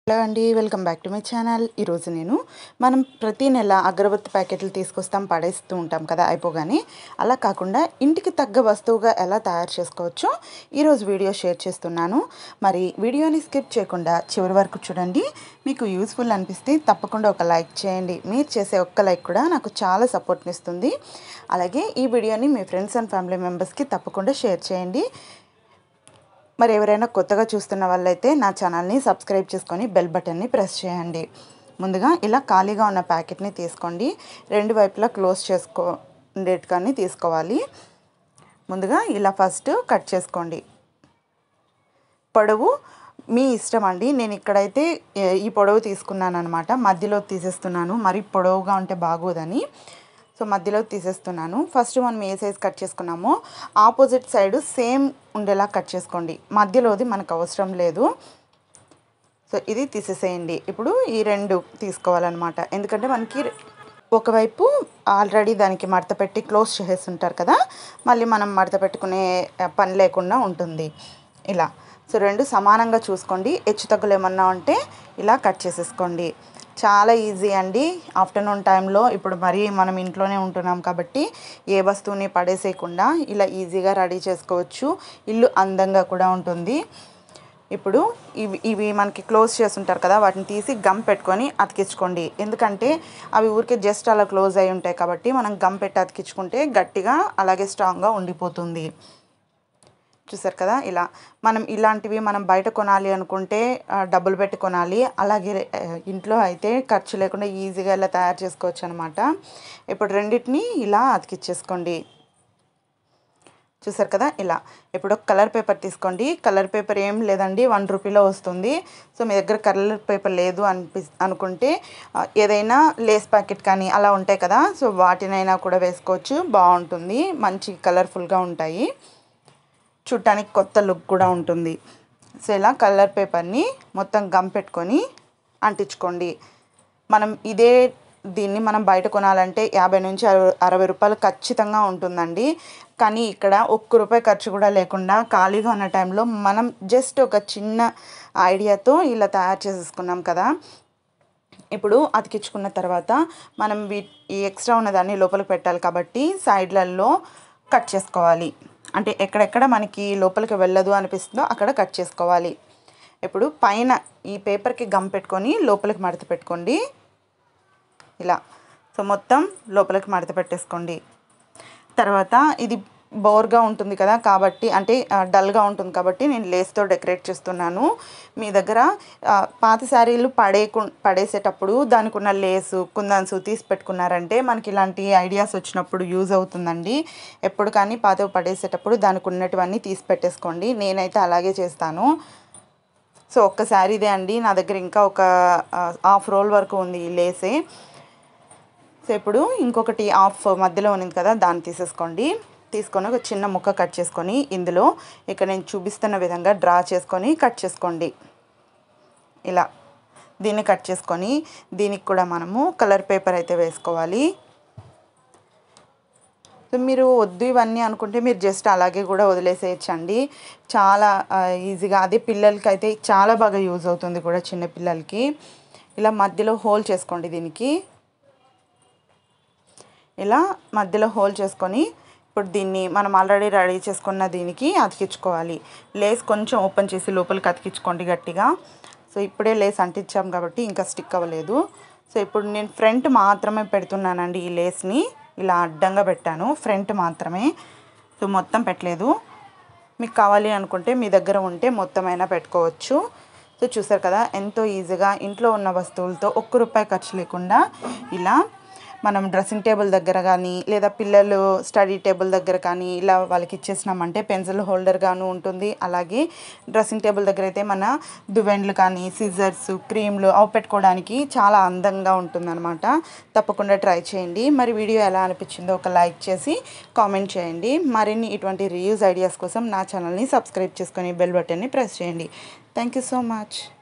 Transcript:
hello అండి welcome back to my channel ఈరోజు నేను మనం ప్రతి నెల అగరబత్తి ప్యాకెట్లు తీసుకొస్తాం పడేస్తూ ఉంటాం కదా అయిపోగానే అలా కాకుండా ఇంటికి తగ్గ వస్తువుగా ఎలా తయారు చేసుకోవచ్చో ఈరోజు వీడియో షేర్ చేస్తున్నాను మరి వీడియోని స్కిప్ చేయకుండా చివరి వరకు చూడండి మీకు యూస్ఫుల్ అనిపిస్తే తప్పకుండా ఒక లైక్ చేయండి మీరు చేసే ఒక్క లైక్ కూడా నాకు చాలా సపోర్ట్ని ఇస్తుంది అలాగే ఈ వీడియోని మీ ఫ్రెండ్స్ అండ్ ఫ్యామిలీ మెంబర్స్కి తప్పకుండా షేర్ చేయండి మరి ఎవరైనా కొత్తగా చూస్తున్న వాళ్ళైతే నా ఛానల్ని సబ్స్క్రైబ్ చేసుకొని బెల్ బటన్ని ప్రెస్ చేయండి ముందుగా ఇలా ఖాళీగా ఉన్న ప్యాకెట్ని తీసుకోండి రెండు వైపులా క్లోజ్ చేసుకో ఉండేట్టుగానే తీసుకోవాలి ముందుగా ఇలా ఫస్ట్ కట్ చేసుకోండి పొడవు మీ ఇష్టం అండి నేను ఇక్కడైతే ఏ- ఈ పొడవు తీసుకున్నాను అనమాట మధ్యలో తీసేస్తున్నాను మరి పొడవుగా ఉంటే బాగోదని సో మధ్యలో తీసేస్తున్నాను ఫస్ట్ మనం ఏ సైజ్ కట్ చేసుకున్నామో ఆపోజిట్ సైడ్ సేమ్ ఉండేలా కట్ చేసుకోండి మధ్యలోది మనకు అవసరం లేదు సో ఇది తీసేసేయండి ఇప్పుడు ఈ రెండు తీసుకోవాలన్నమాట ఎందుకంటే మనకి ఒకవైపు ఆల్రెడీ దానికి మడత పెట్టి క్లోజ్ చేసేస్తుంటారు కదా మళ్ళీ మనం మడత పెట్టుకునే ఆ, పని లేకుండా ఉంటుంది ఇలా సో రెండు సమానంగా చూసుకోండి హెచ్చు తగ్గులు ఏమన్నా ఉంటే ఇలా కట్ చేసేసుకోండి చాలా ఈజీ అండి ఆఫ్టర్నూన్ టైంలో ఇప్పుడు మరీ మనం ఇంట్లోనే ఉంటున్నాం కాబట్టి ఏ వస్తువుని పడేసేయకుండా ఇలా ఈజీగా రెడీ చేసుకోవచ్చు ఇల్లు అందంగా కూడా ఉంటుంది ఇప్పుడు ఇవి ఇవి మనకి క్లోజ్ చేస్తుంటారు కదా వాటిని తీసి గమ్ పెట్టుకొని అతికించుకోండి ఎందుకంటే అవి ఊరికే జస్ట్ అలా క్లోజ్ అయి ఉంటాయి కాబట్టి మనం గమ్ పెట్టి అతికించుకుంటే గట్టిగా అలాగే స్ట్రాంగ్గా ఉండిపోతుంది చూసారు కదా ఇలా మనం ఇలాంటివి మనం బయట కొనాలి అనుకుంటే ఆ, డబ్బులు పెట్టి కొనాలి అలాగే ఆ, ఇంట్లో అయితే ఖర్చు లేకుండా ఈజీగా ఇలా తయారు చేసుకోవచ్చు అనమాట ఇప్పుడు రెండింటిని ఇలా అతికిచ్చేసుకోండి చూసారు కదా ఇలా ఇప్పుడు ఒక కలర్ పేపర్ తీసుకోండి కలర్ పేపర్ ఏం లేదండి వన్ రూపీలో వస్తుంది సో మీ దగ్గర కలర్ పేపర్ లేదు అనిపి అనుకుంటే ఆ, ఏదైనా లేస్ ప్యాకెట్ కానీ అలా ఉంటాయి కదా సో వాటినైనా కూడా వేసుకోవచ్చు బాగుంటుంది మంచి కలర్ఫుల్గా ఉంటాయి చూడటానికి కొత్త లుక్ కూడా ఉంటుంది సో ఇలా కలర్ పేపర్ని మొత్తం గమ్ పెట్టుకొని అంటించుకోండి మనం ఇదే దీన్ని మనం బయట కొనాలంటే యాభై నుంచి అరవై అరవై రూపాయలు ఖచ్చితంగా ఉంటుందండి కానీ ఇక్కడ ఒక్క రూపాయి ఖర్చు కూడా లేకుండా ఖాళీగా ఉన్న టైంలో మనం జస్ట్ ఒక చిన్న ఐడియాతో ఇలా తయారు చేసేసుకున్నాం కదా ఇప్పుడు అతికించుకున్న తర్వాత మనం వీ ఈ ఎక్స్ట్రా ఉన్నదాన్ని లోపలికి పెట్టాలి కాబట్టి సైడ్లలో కట్ చేసుకోవాలి అంటే ఎక్కడెక్కడ మనకి లోపలికి వెళ్ళదు అనిపిస్తుందో అక్కడ కట్ చేసుకోవాలి ఇప్పుడు పైన ఈ పేపర్కి గమ్ పెట్టుకొని లోపలికి మడత పెట్టుకోండి ఇలా సో మొత్తం లోపలికి మడత పెట్టేసుకోండి తర్వాత ఇది బోర్గా ఉంటుంది కదా కాబట్టి అంటే ఆ, డల్గా ఉంటుంది కాబట్టి నేను లేస్తో డెకరేట్ చేస్తున్నాను మీ దగ్గర ఆ, పాత శారీలు పడేకు పడేసేటప్పుడు దానికి ఉన్న లేసు కుందన్సు తీసి పెట్టుకున్నారంటే మనకి ఇలాంటి ఐడియాస్ వచ్చినప్పుడు యూజ్ అవుతుందండి ఎప్పుడు కానీ పాతవి పడేసేటప్పుడు దానికి ఉన్నటివన్నీ తీసి పెట్టేసుకోండి నేనైతే అలాగే చేస్తాను సో ఒక్క శారీదే అండి నా దగ్గర ఇంకా ఒక ఆ, హాఫ్ రోల్ వరకు ఉంది ఈ లేసే సో ఇప్పుడు ఇంకొకటి హాఫ్ మధ్యలో ఉంది కదా దాన్ని తీసేసుకోండి తీసుకొని ఒక చిన్న ముక్క కట్ చేసుకొని ఇందులో ఇక్కడ నేను చూపిస్తున్న విధంగా డ్రా చేసుకొని కట్ చేసుకోండి ఇలా దీన్ని కట్ చేసుకొని దీనికి కూడా మనము కలర్ పేపర్ అయితే వేసుకోవాలి సో మీరు వద్దు ఇవన్నీ అనుకుంటే మీరు జస్ట్ అలాగే కూడా వదిలేసేయచ్చండి చాలా ఆ, ఈజీగా అదే పిల్లలకి అయితే చాలా బాగా యూజ్ అవుతుంది కూడా చిన్న పిల్లలకి ఇలా మధ్యలో హోల్ చేసుకోండి దీనికి ఇలా మధ్యలో హోల్ చేసుకొని ఇప్పుడు దీన్ని మనం ఆల్రెడీ రెడీ చేసుకున్న దీనికి అతికించుకోవాలి లేస్ కొంచెం ఓపెన్ చేసి లోపలికి అతికించుకోండి గట్టిగా సో ఇప్పుడే లేస్ అంటించాం కాబట్టి ఇంకా స్టిక్ అవ్వలేదు సో ఇప్పుడు నేను ఫ్రంట్ మాత్రమే పెడుతున్నానండి ఈ లేస్ని ఇలా అడ్డంగా పెట్టాను ఫ్రంట్ మాత్రమే సో మొత్తం పెట్టలేదు మీకు కావాలి అనుకుంటే మీ దగ్గర ఉంటే మొత్తం అయినా పెట్టుకోవచ్చు సో చూసారు కదా ఎంతో ఈజీగా ఇంట్లో ఉన్న వస్తువులతో ఒక్క రూపాయి ఖర్చు లేకుండా ఇలా మనం డ్రెస్సింగ్ టేబుల్ దగ్గర కానీ లేదా పిల్లలు స్టడీ టేబుల్ దగ్గర కానీ ఇలా వాళ్ళకి ఇచ్చేసినామంటే పెన్సిల్ హోల్డర్ గాను ఉంటుంది అలాగే డ్రెస్సింగ్ టేబుల్ దగ్గర అయితే మన దువెండ్లు కానీ సిజర్స్ క్రీమ్లు అవి పెట్టుకోవడానికి చాలా అందంగా ఉంటుందన్నమాట తప్పకుండా ట్రై చేయండి మరి వీడియో ఎలా అనిపించిందో ఒక లైక్ చేసి కామెంట్ చేయండి మరిన్ని ఇటువంటి రివ్యూస్ ఐడియాస్ కోసం నా ఛానల్ని సబ్స్క్రైబ్ చేసుకొని బెల్ బటన్ని ప్రెస్ చేయండి థ్యాంక్ యూ సో మచ్